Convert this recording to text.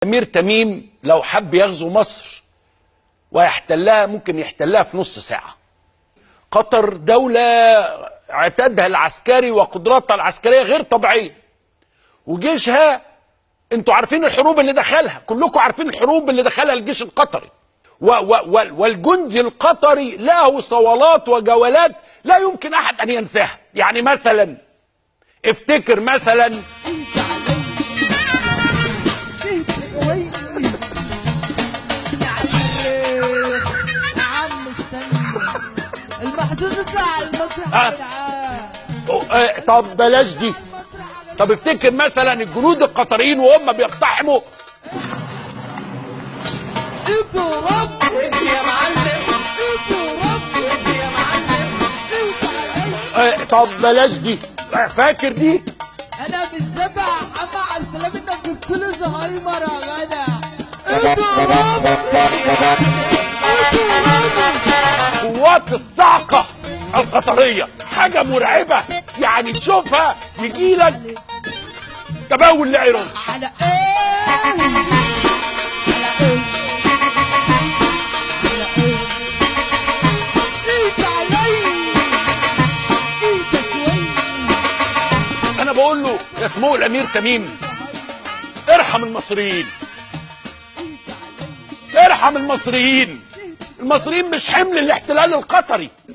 امير تميم لو حب يغزو مصر ويحتلها ممكن يحتلها في نص ساعه قطر دوله عتادها العسكري وقدراتها العسكريه غير طبيعيه وجيشها انتوا عارفين الحروب اللي دخلها كلكم عارفين الحروب اللي دخلها الجيش القطري و و و والجندي القطري له صولات وجولات لا يمكن احد ان ينساها يعني مثلا افتكر مثلا يا عم استنى المحظوظ اطلع على المسرح آه. يا جدعان أو- آه، طب بلاش دي المسرح يا طب افتكر مثلا الجنود القطريين وهم بيقتحموا انتوا رب انت يا معلم انتوا رب انت يا معلم انت علي آه، طب بلاش دي آه، فاكر دي انا مش سامع اما على السلام انك جبت لي زهايمر يا جدع انتوا رب انتوا رب قوات الصاعقة القطرية حاجة مرعبة يعني تشوفها يجي لك تبول العيرون على ايه على ايه على ايه انت علي انت كويس انا بقول له يا سمو الامير تميم ارحم المصريين ارحم المصريين المصريين مش حمل الاحتلال القطري